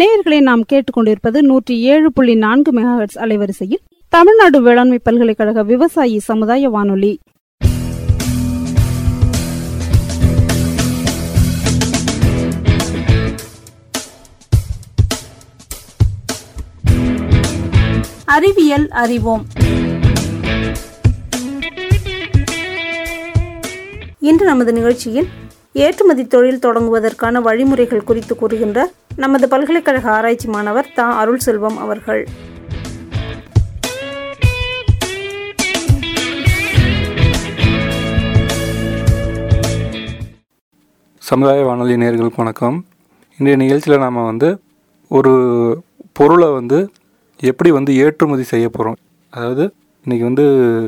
நேயர்களை நாம் கேட்டுக்கொண்டிருப்பது நூற்றி ஏழு புள்ளி நான்கு மெகாஹெட்ஸ் அலைவரிசையில் தமிழ்நாடு வேளாண்மை பல்கலைக்கழக விவசாயி சமுதாய வானொலி அறிவியல் அறிவோம் இன்று நமது நிகழ்ச்சியில் ஏற்றுமதி தொழில் தொடங்குவதற்கான வழிமுறைகள் குறித்து கூறுகின்றார் நமது பல்கலைக்கழக ஆராய்ச்சி மாணவர் தா அருள் செல்வம் அவர்கள் சமுதாய வானொலி நேர்களுக்கு வணக்கம் இன்றைய நிகழ்ச்சியில் நாம் வந்து ஒரு பொருளை வந்து எப்படி வந்து ஏற்றுமதி செய்ய போகிறோம் அதாவது இன்றைக்கி வந்து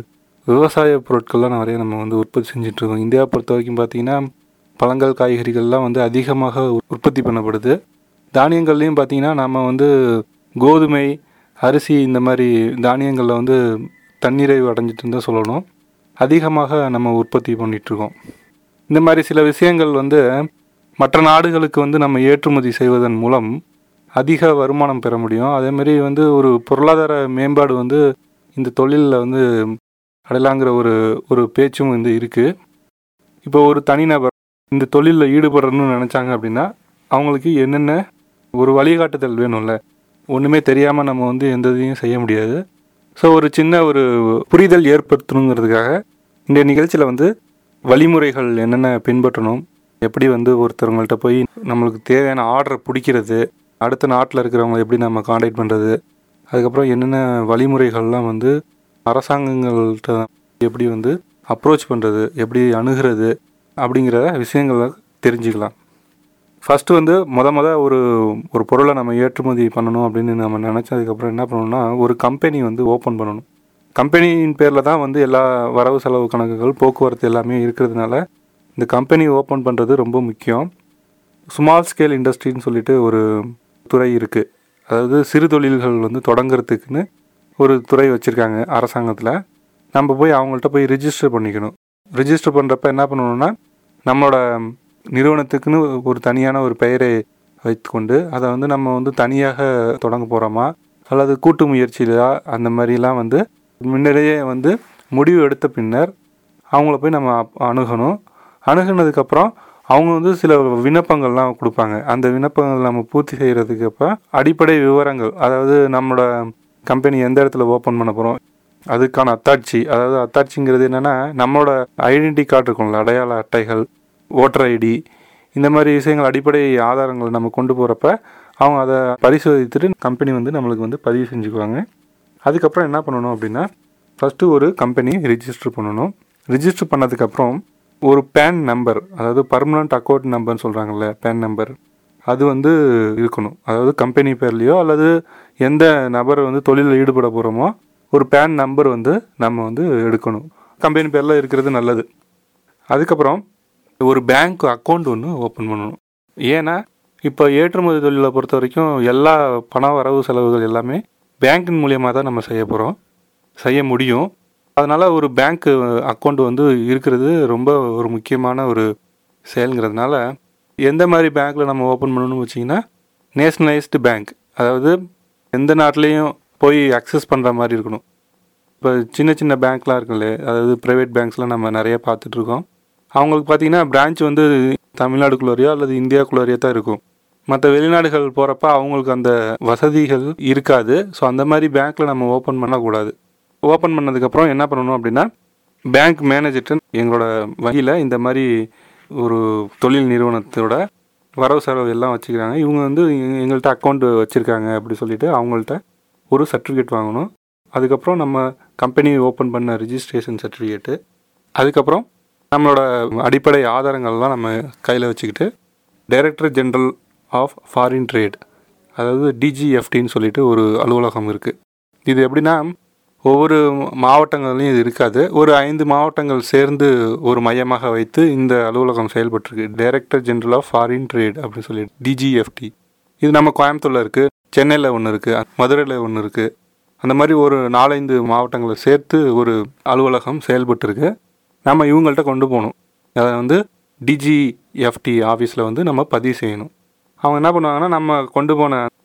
விவசாய பொருட்கள்லாம் நிறைய நம்ம வந்து உற்பத்தி செஞ்சிட்ருக்கோம் இந்தியாவை பொறுத்த வரைக்கும் பார்த்திங்கன்னா பழங்கள் காய்கறிகள்லாம் வந்து அதிகமாக உற்பத்தி பண்ணப்படுது தானியங்கள்லேயும் பார்த்திங்கன்னா நம்ம வந்து கோதுமை அரிசி இந்த மாதிரி தானியங்களில் வந்து தன்னிறைவு அடைஞ்சிட்டுன்னு தான் சொல்லணும் அதிகமாக நம்ம உற்பத்தி பண்ணிகிட்ருக்கோம் இந்த மாதிரி சில விஷயங்கள் வந்து மற்ற நாடுகளுக்கு வந்து நம்ம ஏற்றுமதி செய்வதன் மூலம் அதிக வருமானம் பெற முடியும் அதேமாரி வந்து ஒரு பொருளாதார மேம்பாடு வந்து இந்த தொழிலில் வந்து அடையலாங்கிற ஒரு ஒரு பேச்சும் வந்து இருக்குது இப்போ ஒரு தனிநபர் இந்த தொழிலில் ஈடுபடணும்னு நினச்சாங்க அப்படின்னா அவங்களுக்கு என்னென்ன ஒரு வழிகாட்டுதல் வேணும்ல ஒன்றுமே தெரியாமல் நம்ம வந்து எந்த இதையும் செய்ய முடியாது ஸோ ஒரு சின்ன ஒரு புரிதல் ஏற்படுத்தணுங்கிறதுக்காக இந்த நிகழ்ச்சியில் வந்து வழிமுறைகள் என்னென்ன பின்பற்றணும் எப்படி வந்து ஒருத்தவங்கள்ட்ட போய் நம்மளுக்கு தேவையான ஆர்டரை பிடிக்கிறது அடுத்த நாட்டில் இருக்கிறவங்க எப்படி நம்ம காண்டாக்ட் பண்ணுறது அதுக்கப்புறம் என்னென்ன வழிமுறைகள்லாம் வந்து அரசாங்கங்கள்கிட்ட எப்படி வந்து அப்ரோச் பண்ணுறது எப்படி அணுகிறது அப்படிங்கிற விஷயங்களை தெரிஞ்சுக்கலாம் ஃபஸ்ட்டு வந்து மொத மொத ஒரு ஒரு பொருளை நம்ம ஏற்றுமதி பண்ணணும் அப்படின்னு நம்ம நினச்சதுக்கப்புறம் என்ன பண்ணணும்னா ஒரு கம்பெனி வந்து ஓப்பன் பண்ணணும் கம்பெனியின் பேரில் தான் வந்து எல்லா வரவு செலவு கணக்குகள் போக்குவரத்து எல்லாமே இருக்கிறதுனால இந்த கம்பெனி ஓப்பன் பண்ணுறது ரொம்ப முக்கியம் ஸ்மால் ஸ்கேல் இண்டஸ்ட்ரின்னு சொல்லிட்டு ஒரு துறை இருக்குது அதாவது சிறு தொழில்கள் வந்து தொடங்குறதுக்குன்னு ஒரு துறை வச்சுருக்காங்க அரசாங்கத்தில் நம்ம போய் அவங்கள்ட்ட போய் ரிஜிஸ்டர் பண்ணிக்கணும் ரிஜிஸ்டர் பண்ணுறப்ப என்ன பண்ணணும்னா நம்மளோட நிறுவனத்துக்குன்னு ஒரு தனியான ஒரு பெயரை வைத்துக்கொண்டு அதை வந்து நம்ம வந்து தனியாக தொடங்க போகிறோமா அல்லது கூட்டு முயற்சியிலா அந்த மாதிரிலாம் வந்து முன்னரே வந்து முடிவு எடுத்த பின்னர் அவங்கள போய் நம்ம அப்- அணுகணும் அணுகுனதுக்கப்புறம் அவங்க வந்து சில விண்ணப்பங்கள்லாம் கொடுப்பாங்க அந்த விண்ணப்பங்கள் நம்ம பூர்த்தி செய்கிறதுக்கு அப்போ அடிப்படை விவரங்கள் அதாவது நம்மளோட கம்பெனி எந்த இடத்துல ஓப்பன் பண்ண போகிறோம் அதுக்கான அத்தாட்சி அதாவது அத்தாட்சிங்கிறது என்னென்னா நம்மளோட ஐடென்டி கார்டு இருக்கும்ல அடையாள அட்டைகள் ஓட்டர் ஐடி இந்த மாதிரி விஷயங்கள் அடிப்படை ஆதாரங்கள் நம்ம கொண்டு போகிறப்ப அவங்க அதை பரிசோதித்துட்டு கம்பெனி வந்து நம்மளுக்கு வந்து பதிவு செஞ்சுக்குவாங்க அதுக்கப்புறம் என்ன பண்ணணும் அப்படின்னா ஃபஸ்ட்டு ஒரு கம்பெனி ரிஜிஸ்டர் பண்ணணும் ரிஜிஸ்டர் பண்ணதுக்கப்புறம் ஒரு பேன் நம்பர் அதாவது பர்மனண்ட் அக்கௌண்ட் நம்பர்னு சொல்கிறாங்கல்ல பேன் நம்பர் அது வந்து இருக்கணும் அதாவது கம்பெனி பேர்லேயோ அல்லது எந்த நபர் வந்து தொழிலில் ஈடுபட போகிறோமோ ஒரு பேன் நம்பர் வந்து நம்ம வந்து எடுக்கணும் கம்பெனி பேரில் இருக்கிறது நல்லது அதுக்கப்புறம் ஒரு பேங்க் அக்கௌண்ட் ஒன்று ஓப்பன் பண்ணணும் ஏன்னா இப்போ ஏற்றுமதி தொழிலை பொறுத்த வரைக்கும் எல்லா பண வரவு செலவுகள் எல்லாமே பேங்கின் மூலியமாக தான் நம்ம செய்ய போகிறோம் செய்ய முடியும் அதனால் ஒரு பேங்க் அக்கௌண்ட் வந்து இருக்கிறது ரொம்ப ஒரு முக்கியமான ஒரு செயலுங்கிறதுனால எந்த மாதிரி பேங்க்கில் நம்ம ஓப்பன் பண்ணணும்னு வச்சிங்கன்னா நேஷ்னலைஸ்டு பேங்க் அதாவது எந்த நாட்டிலையும் போய் அக்சஸ் பண்ணுற மாதிரி இருக்கணும் இப்போ சின்ன சின்ன பேங்க்லாம் இருக்குல்ல அதாவது ப்ரைவேட் பேங்க்ஸ்லாம் நம்ம நிறைய பார்த்துட்ருக்கோம் அவங்களுக்கு பார்த்தீங்கன்னா பிரான்ச் வந்து தமிழ்நாடுக்குள்ளேயோ அல்லது இந்தியாக்குள்ளேயோ தான் இருக்கும் மற்ற வெளிநாடுகள் போகிறப்ப அவங்களுக்கு அந்த வசதிகள் இருக்காது ஸோ அந்த மாதிரி பேங்க்கில் நம்ம ஓப்பன் பண்ணக்கூடாது ஓப்பன் பண்ணதுக்கப்புறம் என்ன பண்ணணும் அப்படின்னா பேங்க் மேனேஜர்ட்டு எங்களோட வங்கியில் இந்த மாதிரி ஒரு தொழில் நிறுவனத்தோட வரவு செலவு எல்லாம் வச்சுக்கிறாங்க இவங்க வந்து எங்க- எங்கள்கிட்ட அக்கௌண்ட் வச்சுருக்காங்க அப்படி சொல்லிட்டு அவங்கள்ட்ட ஒரு சர்டிஃபிகேட் வாங்கணும் அதுக்கப்புறம் நம்ம கம்பெனி ஓப்பன் பண்ண ரிஜிஸ்ட்ரேஷன் சர்டிஃபிகேட்டு அதுக்கப்புறம் நம்மளோட அடிப்படை ஆதாரங்கள்லாம் நம்ம கையில் வச்சுக்கிட்டு director general of foreign trade அதாவது டிஜிஎஃப்டின்னு சொல்லிட்டு ஒரு அலுவலகம் இருக்குது இது எப்படின்னா ஒவ்வொரு மாவட்டங்கள்லையும் இது இருக்காது ஒரு ஐந்து மாவட்டங்கள் சேர்ந்து ஒரு மையமாக வைத்து இந்த அலுவலகம் செயல்பட்டிருக்கு director general of foreign trade அப்படின்னு சொல்லி டிஜிஎஃப்டி இது நம்ம கோயம்புத்தூரில் இருக்குது சென்னையில் ஒன்று இருக்குது மதுரையில் ஒன்று இருக்குது அந்த மாதிரி ஒரு நாலஞ்சு மாவட்டங்களை சேர்த்து ஒரு அலுவலகம் செயல்பட்டுருக்கு நம்ம இவங்கள்ட்ட கொண்டு போகணும் அதை வந்து டிஜிஎஃப்டி ஆஃபீஸில் வந்து நம்ம பதிவு செய்யணும் அவங்க என்ன பண்ணுவாங்கன்னா நம்ம கொண்டு போன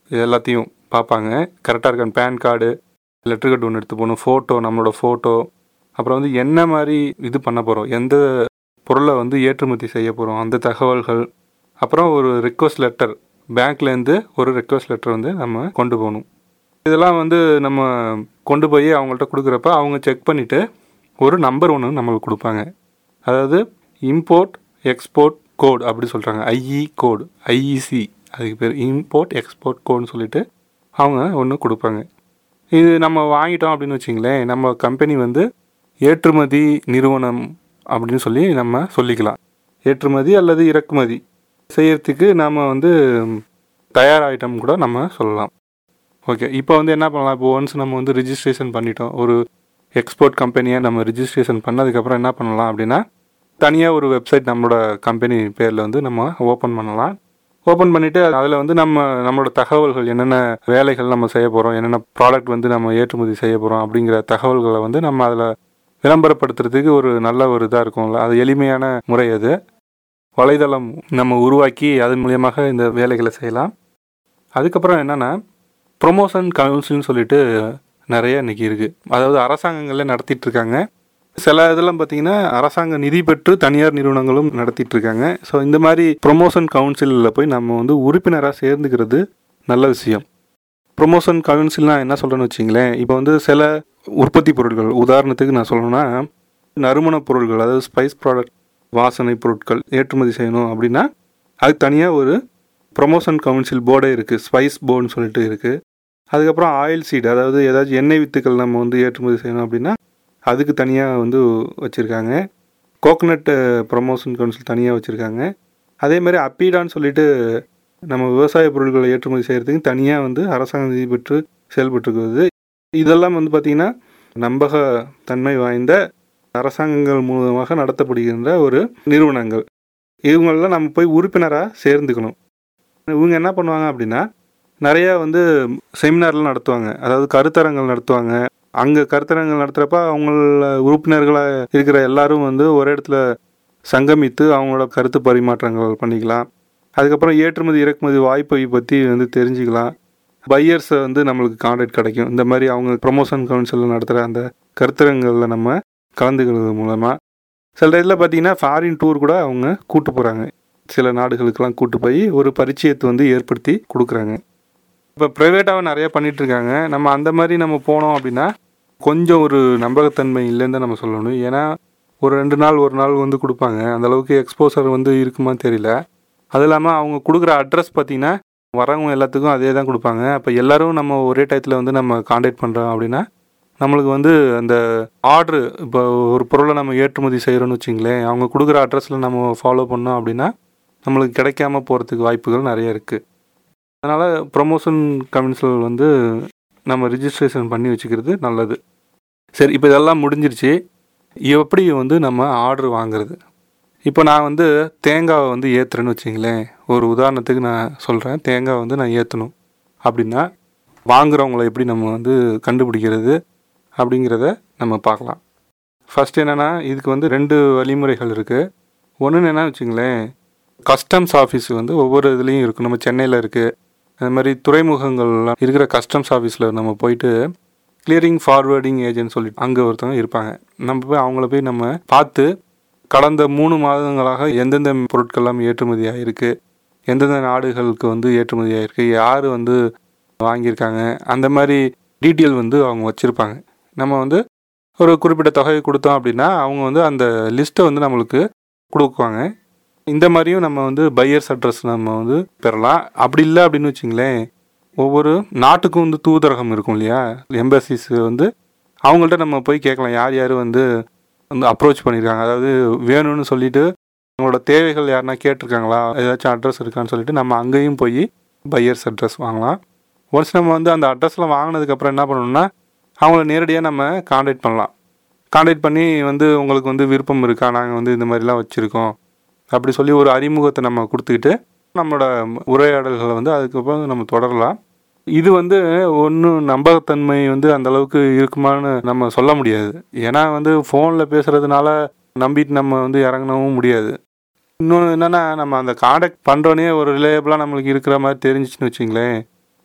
இது எல்லாத்தையும் பார்ப்பாங்க கரெக்டாக இருக்கான்னு பேன் கார்டு லெட்டர் கட் ஒன்று எடுத்து போகணும் ஃபோட்டோ நம்மளோட ஃபோட்டோ அப்புறம் வந்து என்ன மாதிரி இது பண்ண போகிறோம் எந்த பொருளை வந்து ஏற்றுமதி செய்ய போகிறோம் அந்த தகவல்கள் அப்புறம் ஒரு ரிக்வஸ்ட் லெட்டர் பேங்க்லேருந்து ஒரு ரிக்வஸ்ட் லெட்டர் வந்து நம்ம கொண்டு போகணும் இதெல்லாம் வந்து நம்ம கொண்டு போய் அவங்கள்ட்ட கொடுக்குறப்ப அவங்க செக் பண்ணிவிட்டு ஒரு நம்பர் ஒன்று நம்மளுக்கு கொடுப்பாங்க அதாவது இம்போர்ட் எக்ஸ்போர்ட் கோட் அப்படி சொல்கிறாங்க ஐஇ கோடு ஐஇசி அதுக்கு பேர் இம்போர்ட் எக்ஸ்போர்ட் கோடுன்னு சொல்லிட்டு அவங்க ஒன்று கொடுப்பாங்க இது நம்ம வாங்கிட்டோம் அப்படின்னு வச்சிங்களேன் நம்ம கம்பெனி வந்து ஏற்றுமதி நிறுவனம் அப்படின்னு சொல்லி நம்ம சொல்லிக்கலாம் ஏற்றுமதி அல்லது இறக்குமதி செய்யறதுக்கு நாம் வந்து தயாராகிட்டோம் கூட நம்ம சொல்லலாம் ஓகே இப்போ வந்து என்ன பண்ணலாம் இப்போ ஒன்ஸ் நம்ம வந்து ரிஜிஸ்ட்ரேஷன் பண்ணிட்டோம் ஒரு எக்ஸ்போர்ட் கம்பெனியை நம்ம ரிஜிஸ்ட்ரேஷன் பண்ணதுக்கப்புறம் என்ன பண்ணலாம் அப்படின்னா தனியாக ஒரு வெப்சைட் நம்மளோட கம்பெனி பேரில் வந்து நம்ம ஓப்பன் பண்ணலாம் ஓப்பன் பண்ணிவிட்டு அதில் வந்து நம்ம நம்மளோட தகவல்கள் என்னென்ன வேலைகள் நம்ம செய்ய போகிறோம் என்னென்ன ப்ராடக்ட் வந்து நம்ம ஏற்றுமதி செய்ய போகிறோம் அப்படிங்கிற தகவல்களை வந்து நம்ம அதில் விளம்பரப்படுத்துறதுக்கு ஒரு நல்ல ஒரு இதாக இருக்கும்ல அது எளிமையான முறை அது வலைதளம் நம்ம உருவாக்கி அதன் மூலியமாக இந்த வேலைகளை செய்யலாம் அதுக்கப்புறம் என்னென்னா ப்ரொமோஷன் கவுன்சில்னு சொல்லிட்டு நிறைய இன்னைக்கு இருக்குது அதாவது அரசாங்கங்களே நடத்திட்டு இருக்காங்க சில இதெல்லாம் பார்த்தீங்கன்னா அரசாங்க நிதி பெற்று தனியார் நிறுவனங்களும் நடத்திட்டு இருக்காங்க ஸோ இந்த மாதிரி ப்ரொமோஷன் கவுன்சிலில் போய் நம்ம வந்து உறுப்பினராக சேர்ந்துக்கிறது நல்ல விஷயம் ப்ரொமோஷன் கவுன்சில்னா என்ன சொல்கிறேன்னு வச்சிங்களேன் இப்போ வந்து சில உற்பத்தி பொருட்கள் உதாரணத்துக்கு நான் சொல்லணும்னா நறுமணப் பொருட்கள் அதாவது ஸ்பைஸ் ப்ராடக்ட் வாசனை பொருட்கள் ஏற்றுமதி செய்யணும் அப்படின்னா அது தனியாக ஒரு ப்ரொமோஷன் கவுன்சில் போர்டே இருக்குது ஸ்பைஸ் போர்டுன்னு சொல்லிட்டு இருக்குது அதுக்கப்புறம் ஆயில் சீட் அதாவது ஏதாச்சும் எண்ணெய் வித்துக்கள் நம்ம வந்து ஏற்றுமதி செய்யணும் அப்படின்னா அதுக்கு தனியாக வந்து வச்சுருக்காங்க கோகனட் ப்ரொமோஷன் கவுன்சில் தனியாக வச்சுருக்காங்க அதே மாதிரி அப்பீடான்னு சொல்லிட்டு நம்ம விவசாய பொருட்களை ஏற்றுமதி செய்கிறதுக்கு தனியாக வந்து அரசாங்க நிதி பெற்று செயல்பட்டுருக்குது இதெல்லாம் வந்து பார்த்திங்கன்னா நம்பக தன்மை வாய்ந்த அரசாங்கங்கள் மூலமாக நடத்தப்படுகின்ற ஒரு நிறுவனங்கள் இவங்களெல்லாம் நம்ம போய் உறுப்பினராக சேர்ந்துக்கணும் இவங்க என்ன பண்ணுவாங்க அப்படின்னா நிறையா வந்து செமினார்லாம் நடத்துவாங்க அதாவது கருத்தரங்கள் நடத்துவாங்க அங்கே கருத்தரங்கள் நடத்துகிறப்ப அவங்கள உறுப்பினர்களாக இருக்கிற எல்லாரும் வந்து ஒரு இடத்துல சங்கமித்து அவங்களோட கருத்து பரிமாற்றங்கள் பண்ணிக்கலாம் அதுக்கப்புறம் ஏற்றுமதி இறக்குமதி வாய்ப்பை பற்றி வந்து தெரிஞ்சுக்கலாம் பையர்ஸை வந்து நம்மளுக்கு கான்டாக்ட் கிடைக்கும் இந்த மாதிரி அவங்க ப்ரொமோஷன் கவுன்சிலில் நடத்துகிற அந்த கருத்தரங்களில் நம்ம கலந்துக்கிறது மூலமாக சில இதில் பார்த்தீங்கன்னா ஃபாரின் டூர் கூட அவங்க கூட்டு போகிறாங்க சில நாடுகளுக்கெல்லாம் கூட்டு போய் ஒரு பரிச்சயத்தை வந்து ஏற்படுத்தி கொடுக்குறாங்க இப்போ ப்ரைவேட்டாக நிறைய பண்ணிட்டு இருக்காங்க நம்ம அந்த மாதிரி நம்ம போனோம் அப்படின்னா கொஞ்சம் ஒரு நம்பகத்தன்மை இல்லைன்னு தான் நம்ம சொல்லணும் ஏன்னா ஒரு ரெண்டு நாள் ஒரு நாள் வந்து கொடுப்பாங்க அந்த அளவுக்கு எக்ஸ்போசர் வந்து இருக்குமான்னு தெரியல அது இல்லாமல் அவங்க கொடுக்குற அட்ரஸ் பார்த்தீங்கன்னா வரவங்க எல்லாத்துக்கும் அதே தான் கொடுப்பாங்க அப்போ எல்லாரும் நம்ம ஒரே டயத்தில் வந்து நம்ம காண்டாக்ட் பண்ணுறோம் அப்படின்னா நம்மளுக்கு வந்து அந்த ஆர்டரு இப்போ ஒரு பொருளை நம்ம ஏற்றுமதி செய்கிறோன்னு வச்சிங்களேன் அவங்க கொடுக்குற அட்ரஸில் நம்ம ஃபாலோ பண்ணோம் அப்படின்னா நம்மளுக்கு கிடைக்காம போகிறதுக்கு வாய்ப்புகள் நிறைய இருக்குது அதனால் ப்ரொமோஷன் கவுன்சில் வந்து நம்ம ரிஜிஸ்ட்ரேஷன் பண்ணி வச்சுக்கிறது நல்லது சரி இப்போ இதெல்லாம் முடிஞ்சிருச்சு எப்படி வந்து நம்ம ஆர்டர் வாங்குறது இப்போ நான் வந்து தேங்காவை வந்து ஏற்றுறேன்னு வச்சிங்களேன் ஒரு உதாரணத்துக்கு நான் சொல்கிறேன் தேங்காய் வந்து நான் ஏற்றணும் அப்படின்னா வாங்குறவங்கள எப்படி நம்ம வந்து கண்டுபிடிக்கிறது அப்படிங்கிறத நம்ம பார்க்கலாம் ஃபஸ்ட் என்னென்னா இதுக்கு வந்து ரெண்டு வழிமுறைகள் இருக்குது ஒன்று என்னென்னா வச்சுங்களேன் கஸ்டம்ஸ் ஆஃபீஸ் வந்து ஒவ்வொரு இதுலேயும் இருக்குது நம்ம சென்னையில் இருக்குது அது மாதிரி துறைமுகங்கள்லாம் இருக்கிற கஸ்டம்ஸ் ஆஃபீஸில் நம்ம போயிட்டு கிளியரிங் ஃபார்வேர்டிங் ஏஜென்ட் சொல்லிட்டு அங்கே ஒருத்தவங்க இருப்பாங்க நம்ம போய் அவங்கள போய் நம்ம பார்த்து கடந்த மூணு மாதங்களாக எந்தெந்த பொருட்கள்லாம் ஏற்றுமதி ஆகிருக்கு எந்தெந்த நாடுகளுக்கு வந்து ஏற்றுமதி ஆகிருக்கு யார் வந்து வாங்கியிருக்காங்க அந்த மாதிரி டீட்டெயில் வந்து அவங்க வச்சுருப்பாங்க நம்ம வந்து ஒரு குறிப்பிட்ட தொகையை கொடுத்தோம் அப்படின்னா அவங்க வந்து அந்த லிஸ்ட்டை வந்து நம்மளுக்கு கொடுக்குவாங்க இந்த மாதிரியும் நம்ம வந்து பையர்ஸ் அட்ரஸ் நம்ம வந்து பெறலாம் அப்படி இல்லை அப்படின்னு வச்சிங்களேன் ஒவ்வொரு நாட்டுக்கும் வந்து தூதரகம் இருக்கும் இல்லையா எம்பசிஸ் வந்து அவங்கள்ட்ட நம்ம போய் கேட்கலாம் யார் யார் வந்து வந்து அப்ரோச் பண்ணியிருக்காங்க அதாவது வேணும்னு சொல்லிட்டு அவங்களோட தேவைகள் யாருன்னா கேட்டிருக்காங்களா ஏதாச்சும் அட்ரஸ் இருக்கான்னு சொல்லிட்டு நம்ம அங்கேயும் போய் பையர்ஸ் அட்ரஸ் வாங்கலாம் ஒன்ஸ் நம்ம வந்து அந்த அட்ரஸ்லாம் வாங்கினதுக்கப்புறம் என்ன பண்ணணும்னா அவங்கள நேரடியாக நம்ம காண்டாக்ட் பண்ணலாம் காண்டாக்ட் பண்ணி வந்து உங்களுக்கு வந்து விருப்பம் இருக்கா நாங்கள் வந்து இந்த மாதிரிலாம் வச்சுருக்கோம் அப்படி சொல்லி ஒரு அறிமுகத்தை நம்ம கொடுத்துக்கிட்டு நம்மளோட உரையாடல்களை வந்து அதுக்கப்புறம் நம்ம தொடரலாம் இது வந்து ஒன்றும் நம்பகத்தன்மை வந்து அந்த அளவுக்கு இருக்குமான்னு நம்ம சொல்ல முடியாது ஏன்னா வந்து ஃபோனில் பேசுகிறதுனால நம்பிட்டு நம்ம வந்து இறங்கணும் முடியாது இன்னொன்று என்னென்னா நம்ம அந்த காண்டாக்ட் பண்ணுறோன்னே ஒரு ரிலேயபிளாக நம்மளுக்கு இருக்கிற மாதிரி தெரிஞ்சிச்சுன்னு வச்சிங்களேன்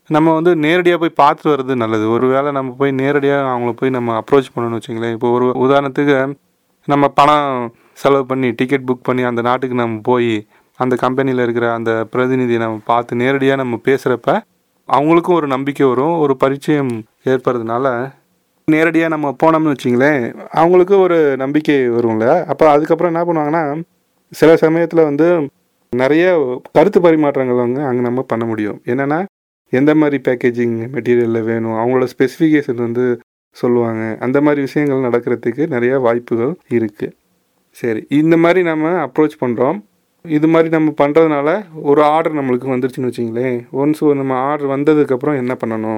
நம்ம வந்து நேரடியாக போய் பார்த்துட்டு வர்றது நல்லது ஒருவேளை நம்ம போய் நேரடியாக அவங்கள போய் நம்ம அப்ரோச் பண்ணணும்னு வச்சுங்களேன் இப்போ ஒரு உதாரணத்துக்கு நம்ம பணம் செலவு பண்ணி டிக்கெட் புக் பண்ணி அந்த நாட்டுக்கு நம்ம போய் அந்த கம்பெனியில் இருக்கிற அந்த பிரதிநிதியை நம்ம பார்த்து நேரடியாக நம்ம பேசுகிறப்ப அவங்களுக்கும் ஒரு நம்பிக்கை வரும் ஒரு பரிச்சயம் ஏற்படுறதுனால நேரடியாக நம்ம போனோம்னு வச்சிங்களேன் அவங்களுக்கு ஒரு நம்பிக்கை வரும்ல அப்போ அதுக்கப்புறம் என்ன பண்ணுவாங்கன்னா சில சமயத்தில் வந்து நிறைய கருத்து பரிமாற்றங்கள் வந்து அங்கே நம்ம பண்ண முடியும் என்னென்னா எந்த மாதிரி பேக்கேஜிங் மெட்டீரியலில் வேணும் அவங்களோட ஸ்பெசிஃபிகேஷன் வந்து சொல்லுவாங்க அந்த மாதிரி விஷயங்கள் நடக்கிறதுக்கு நிறைய வாய்ப்புகள் இருக்குது சரி இந்த மாதிரி நம்ம அப்ரோச் பண்ணுறோம் இது மாதிரி நம்ம பண்ணுறதுனால ஒரு ஆர்டர் நம்மளுக்கு வந்துருச்சுன்னு வச்சிங்களேன் ஒன்ஸ் நம்ம ஆர்டர் வந்ததுக்கப்புறம் என்ன பண்ணணும்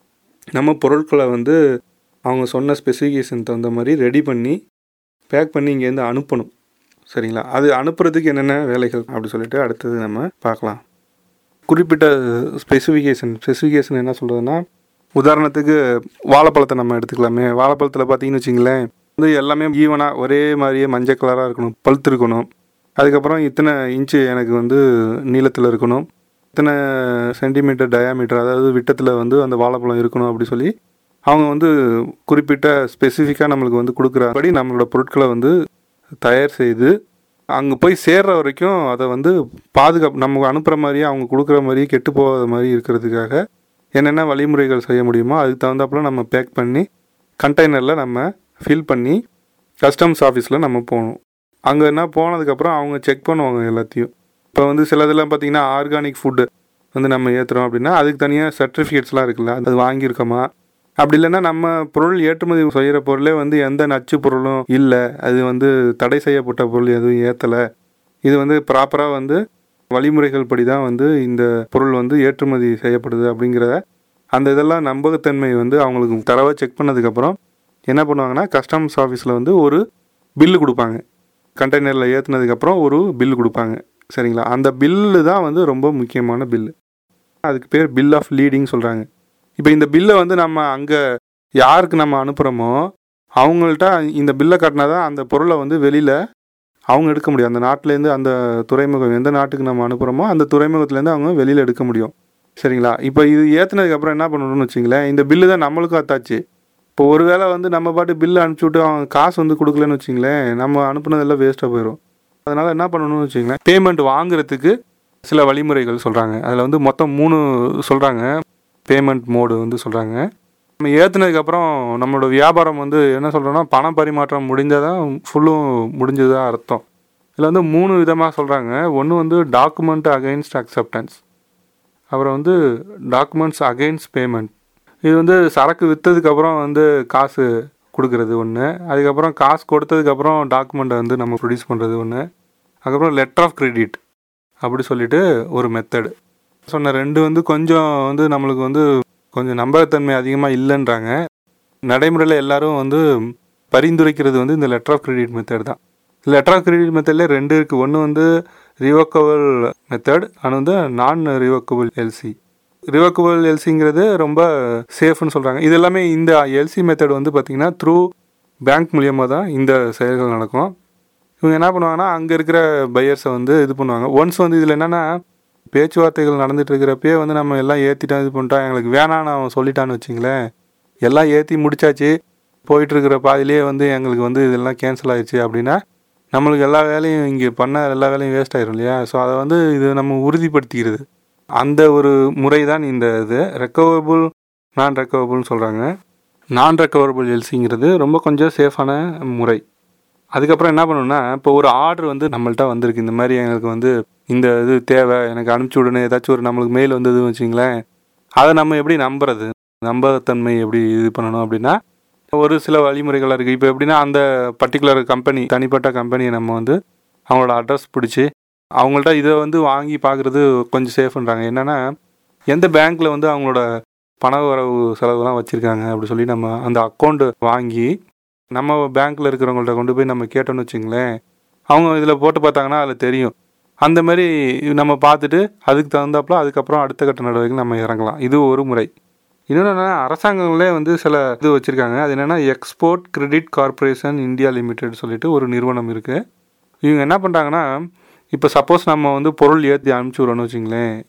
நம்ம பொருட்களை வந்து அவங்க சொன்ன ஸ்பெசிஃபிகேஷன் தகுந்த மாதிரி ரெடி பண்ணி பேக் பண்ணி இங்கேருந்து அனுப்பணும் சரிங்களா அது அனுப்புறதுக்கு என்னென்ன வேலைகள் அப்படி சொல்லிட்டு அடுத்தது நம்ம பார்க்கலாம் குறிப்பிட்ட ஸ்பெசிஃபிகேஷன் ஸ்பெசிஃபிகேஷன் என்ன சொல்கிறதுனா உதாரணத்துக்கு வாழைப்பழத்தை நம்ம எடுத்துக்கலாமே வாழைப்பழத்தில் பார்த்தீங்கன்னு வச்சிங்களேன் வந்து எல்லாமே ஈவனாக ஒரே மாதிரியே மஞ்சள் கலராக இருக்கணும் பழுத்து இருக்கணும் அதுக்கப்புறம் இத்தனை இன்ச்சு எனக்கு வந்து நீளத்தில் இருக்கணும் இத்தனை சென்டிமீட்டர் டயாமீட்டர் அதாவது விட்டத்தில் வந்து அந்த வாழைப்பழம் இருக்கணும் அப்படி சொல்லி அவங்க வந்து குறிப்பிட்ட ஸ்பெசிஃபிக்காக நம்மளுக்கு வந்து கொடுக்குறபடி நம்மளோட பொருட்களை வந்து தயார் செய்து அங்கே போய் சேர்ற வரைக்கும் அதை வந்து பாதுகாப்பு நம்ம அனுப்புகிற மாதிரியே அவங்க கொடுக்குற மாதிரியே கெட்டு போகாத மாதிரி இருக்கிறதுக்காக என்னென்ன வழிமுறைகள் செய்ய முடியுமோ அதுக்கு தகுந்தாப்புல நம்ம பேக் பண்ணி கண்டெய்னரில் நம்ம ஃபில் பண்ணி கஸ்டம்ஸ் ஆஃபீஸில் நம்ம போகணும் அங்கே என்ன போனதுக்கப்புறம் அவங்க செக் பண்ணுவாங்க எல்லாத்தையும் இப்போ வந்து சில இதெல்லாம் பார்த்தீங்கன்னா ஆர்கானிக் ஃபுட்டு வந்து நம்ம ஏற்றுறோம் அப்படின்னா அதுக்கு தனியாக சர்டிஃபிகேட்ஸ்லாம் இருக்குல்ல அது வாங்கியிருக்கோமா அப்படி இல்லைன்னா நம்ம பொருள் ஏற்றுமதி செய்கிற பொருளே வந்து எந்த நச்சு பொருளும் இல்லை அது வந்து தடை செய்யப்பட்ட பொருள் எதுவும் ஏற்றலை இது வந்து ப்ராப்பராக வந்து வழிமுறைகள் படி தான் வந்து இந்த பொருள் வந்து ஏற்றுமதி செய்யப்படுது அப்படிங்கிறத அந்த இதெல்லாம் நம்பகத்தன்மை வந்து அவங்களுக்கு தரவை செக் பண்ணதுக்கப்புறம் என்ன பண்ணுவாங்கன்னா கஸ்டம்ஸ் ஆஃபீஸில் வந்து ஒரு பில்லு கொடுப்பாங்க கண்டெய்னரில் ஏற்றுனதுக்கப்புறம் ஒரு பில்லு கொடுப்பாங்க சரிங்களா அந்த பில்லு தான் வந்து ரொம்ப முக்கியமான பில்லு அதுக்கு பேர் பில் ஆஃப் லீடிங் சொல்கிறாங்க இப்போ இந்த பில்லை வந்து நம்ம அங்கே யாருக்கு நம்ம அனுப்புகிறோமோ அவங்கள்ட்ட இந்த பில்லை காட்டினா தான் அந்த பொருளை வந்து வெளியில் அவங்க எடுக்க முடியும் அந்த நாட்டிலேருந்து அந்த துறைமுகம் எந்த நாட்டுக்கு நம்ம அனுப்புகிறோமோ அந்த துறைமுகத்துலேருந்து அவங்க வெளியில் எடுக்க முடியும் சரிங்களா இப்போ இது ஏற்றுனதுக்கப்புறம் என்ன பண்ணணும்னு வச்சிங்களேன் இந்த பில்லு தான் நம்மளுக்கும் அத்தாச்சு இப்போ ஒருவேளை வந்து நம்ம பாட்டு பில்லு அனுப்பிச்சி விட்டு அவங்க காசு வந்து கொடுக்கலன்னு வச்சிங்களேன் நம்ம அனுப்புனதெல்லாம் வேஸ்ட்டாக போயிடும் அதனால் என்ன பண்ணணும்னு வச்சிங்களேன் பேமெண்ட் வாங்குறதுக்கு சில வழிமுறைகள் சொல்கிறாங்க அதில் வந்து மொத்தம் மூணு சொல்கிறாங்க பேமெண்ட் மோடு வந்து சொல்கிறாங்க நம்ம ஏற்றுனதுக்கப்புறம் நம்மளோட வியாபாரம் வந்து என்ன சொல்கிறோன்னா பண பரிமாற்றம் முடிஞ்சால் தான் ஃபுல்லும் முடிஞ்சதா அர்த்தம் இதில் வந்து மூணு விதமாக சொல்கிறாங்க ஒன்று வந்து டாக்குமெண்ட் அகைன்ஸ்ட் அக்செப்டன்ஸ் அப்புறம் வந்து டாக்குமெண்ட்ஸ் அகைன்ஸ்ட் பேமெண்ட் இது வந்து சரக்கு விற்றதுக்கப்புறம் வந்து காசு கொடுக்கறது ஒன்று அதுக்கப்புறம் காசு கொடுத்ததுக்கப்புறம் டாக்குமெண்ட்டை வந்து நம்ம ப்ரொடியூஸ் பண்ணுறது ஒன்று அதுக்கப்புறம் லெட்டர் ஆஃப் கிரெடிட் அப்படி சொல்லிட்டு ஒரு மெத்தடு சொன்ன ரெண்டு வந்து கொஞ்சம் வந்து நம்மளுக்கு வந்து கொஞ்சம் நம்பகத்தன்மை அதிகமாக இல்லைன்றாங்க நடைமுறையில் எல்லாரும் வந்து பரிந்துரைக்கிறது வந்து இந்த லெட்டர் ஆஃப் கிரெடிட் மெத்தட் தான் லெட்டர் ஆஃப் கிரெடிட் மெத்தடில் ரெண்டு இருக்குது ஒன்று வந்து ரிவோக்கபிள் மெத்தட் அண்ட் வந்து நான் ரிவோக்கபிள் எல்சி ரிவோக்கபிள் எல்சிங்கிறது ரொம்ப சேஃப்னு சொல்கிறாங்க இது எல்லாமே இந்த எல்சி மெத்தட் வந்து பார்த்திங்கன்னா த்ரூ பேங்க் மூலியமாக தான் இந்த செயல்கள் நடக்கும் இவங்க என்ன பண்ணுவாங்கன்னா அங்கே இருக்கிற பையர்ஸை வந்து இது பண்ணுவாங்க ஒன்ஸ் வந்து இதில் என்னென்னா பேச்சுவார்த்தைகள் நடந்துட்டு இருக்கிறப்பயே வந்து நம்ம எல்லாம் ஏற்றிட்டோம் இது பண்ணிட்டோம் எங்களுக்கு வேணான்னு அவன் சொல்லிட்டான்னு வச்சிங்களேன் எல்லாம் ஏற்றி முடிச்சாச்சு போயிட்டு இருக்கிற பாதியிலேயே வந்து எங்களுக்கு வந்து இதெல்லாம் கேன்சல் ஆயிடுச்சு அப்படின்னா நம்மளுக்கு எல்லா வேலையும் இங்கே பண்ண எல்லா வேலையும் வேஸ்ட் ஆயிரும் இல்லையா ஸோ அதை வந்து இது நம்ம உறுதிப்படுத்திக்கிறது அந்த ஒரு முறை தான் இந்த இது ரெக்கவரபுள் நான் ரெக்கவரபுள்னு சொல்கிறாங்க நான் ரெக்கவரபுள் எல்சிங்கிறது ரொம்ப கொஞ்சம் சேஃபான முறை அதுக்கப்புறம் என்ன பண்ணணும்னா இப்போ ஒரு ஆர்டர் வந்து நம்மள்ட்ட வந்திருக்கு இந்த மாதிரி எங்களுக்கு வந்து இந்த இது தேவை எனக்கு அனுப்பிச்சி விடணும் ஏதாச்சும் ஒரு நம்மளுக்கு மெயில் வந்ததுன்னு வச்சிங்களேன் அதை நம்ம எப்படி நம்புறது நம்பகத்தன்மை எப்படி இது பண்ணணும் அப்படின்னா ஒரு சில வழிமுறைகள் இருக்குது இப்போ எப்படின்னா அந்த பர்டிகுலர் கம்பெனி தனிப்பட்ட கம்பெனியை நம்ம வந்து அவங்களோட அட்ரஸ் பிடிச்சி அவங்கள்ட்ட இதை வந்து வாங்கி பார்க்குறது கொஞ்சம் சேஃப்ன்றாங்க என்னென்னா எந்த பேங்க்கில் வந்து அவங்களோட பண வரவு செலவுலாம் வச்சுருக்காங்க அப்படி சொல்லி நம்ம அந்த அக்கௌண்ட்டு வாங்கி நம்ம பேங்க்கில் இருக்கிறவங்கள்ட்ட கொண்டு போய் நம்ம கேட்டோம்னு வச்சுங்களேன் அவங்க இதில் போட்டு பார்த்தாங்கன்னா அதில் தெரியும் அந்த மாதிரி நம்ம பார்த்துட்டு அதுக்கு தகுந்தாப்புல அதுக்கப்புறம் அடுத்த கட்ட நடவடிக்கை நம்ம இறங்கலாம் இது ஒரு முறை இன்னொன்று என்னன்னா அரசாங்கங்களே வந்து சில இது வச்சுருக்காங்க அது என்னென்னா export credit corporation India limited சொல்லிட்டு ஒரு நிறுவனம் இருக்குது இவங்க என்ன பண்ணுறாங்கன்னா இப்போ சப்போஸ் நம்ம வந்து பொருள் ஏற்றி அனுப்பிச்சி விட்றோன்னு வச்சுங்களேன்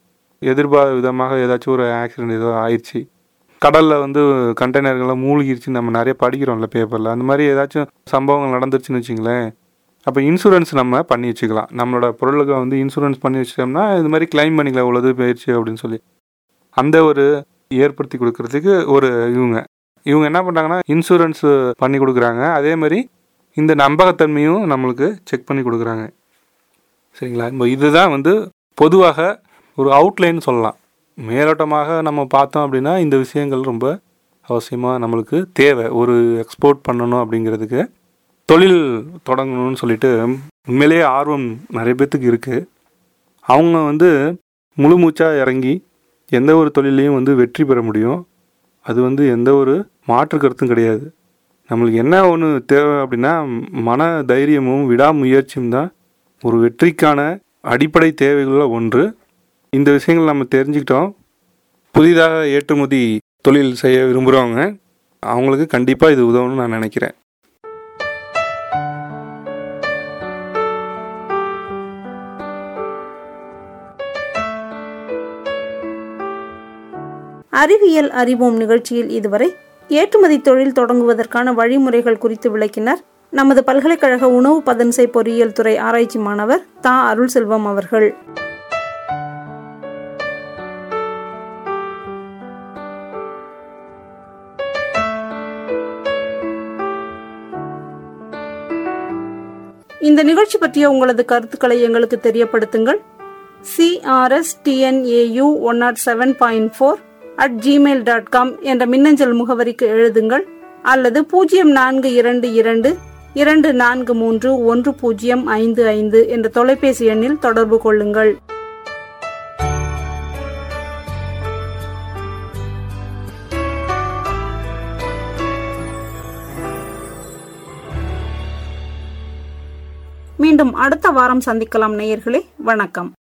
எதிர்பாராத விதமாக ஏதாச்சும் ஒரு ஆக்சிடென்ட் ஏதோ ஆயிடுச்சு கடலில் வந்து கண்டெய்னர்கள்லாம் மூழ்கிருச்சு நம்ம நிறைய படிக்கிறோம்ல பேப்பரில் அந்த மாதிரி ஏதாச்சும் சம்பவங்கள் நடந்துருச்சுன்னு வச்சுங்களேன் அப்போ இன்சூரன்ஸ் நம்ம பண்ணி வச்சுக்கலாம் நம்மளோட பொருளுக்கு வந்து இன்சூரன்ஸ் பண்ணி வச்சிட்டோம்னா இது மாதிரி கிளைம் பண்ணிக்கலாம் இவ்வளோது போயிடுச்சு அப்படின்னு சொல்லி அந்த ஒரு ஏற்படுத்தி கொடுக்கறதுக்கு ஒரு இவங்க இவங்க என்ன பண்ணுறாங்கன்னா இன்சூரன்ஸ் பண்ணி கொடுக்குறாங்க அதே மாதிரி இந்த நம்பகத்தன்மையும் நம்மளுக்கு செக் பண்ணி கொடுக்குறாங்க சரிங்களா இப்போ இதுதான் வந்து பொதுவாக ஒரு அவுட்லைன் சொல்லலாம் மேலோட்டமாக நம்ம பார்த்தோம் அப்படின்னா இந்த விஷயங்கள் ரொம்ப அவசியமாக நம்மளுக்கு தேவை ஒரு எக்ஸ்போர்ட் பண்ணணும் அப்படிங்கிறதுக்கு தொழில் தொடங்கணும்னு சொல்லிட்டு உண்மையிலேயே ஆர்வம் நிறைய பேர்த்துக்கு இருக்குது அவங்க வந்து முழு மூச்சாக இறங்கி எந்த ஒரு தொழிலையும் வந்து வெற்றி பெற முடியும் அது வந்து எந்த ஒரு மாற்று கருத்தும் கிடையாது நம்மளுக்கு என்ன ஒன்று தேவை அப்படின்னா மன தைரியமும் விடாமுயற்சியும் தான் ஒரு வெற்றிக்கான அடிப்படை தேவைகளில் ஒன்று இந்த விஷயங்கள் நம்ம தெரிஞ்சுக்கிட்டோம் புதிதாக ஏற்றுமதி தொழில் செய்ய விரும்புகிறவங்க அவங்களுக்கு கண்டிப்பாக இது உதவும்னு நான் நினைக்கிறேன் அறிவியல் அறிவோம் நிகழ்ச்சியில் இதுவரை ஏற்றுமதி தொழில் தொடங்குவதற்கான வழிமுறைகள் குறித்து விளக்கினார் நமது பல்கலைக்கழக உணவு பதன்சை பொறியியல் துறை ஆராய்ச்சி மாணவர் தா அருள் செல்வம் அவர்கள் இந்த நிகழ்ச்சி பற்றிய உங்களது கருத்துக்களை எங்களுக்கு தெரியப்படுத்துங்கள் CRS TNAU one nought seven point four at gmail dot com என்ற மின்னஞ்சல் முகவரிக்கு எழுதுங்கள் அல்லது பூஜ்ஜியம் நான்கு இரண்டு இரண்டு இரண்டு நான்கு மூன்று ஒன்று பூஜ்ஜியம் ஐந்து ஐந்து என்ற தொலைபேசி எண்ணில் தொடர்பு கொள்ளுங்கள் மீண்டும் அடுத்த வாரம் சந்திக்கலாம் நேயர்களே வணக்கம்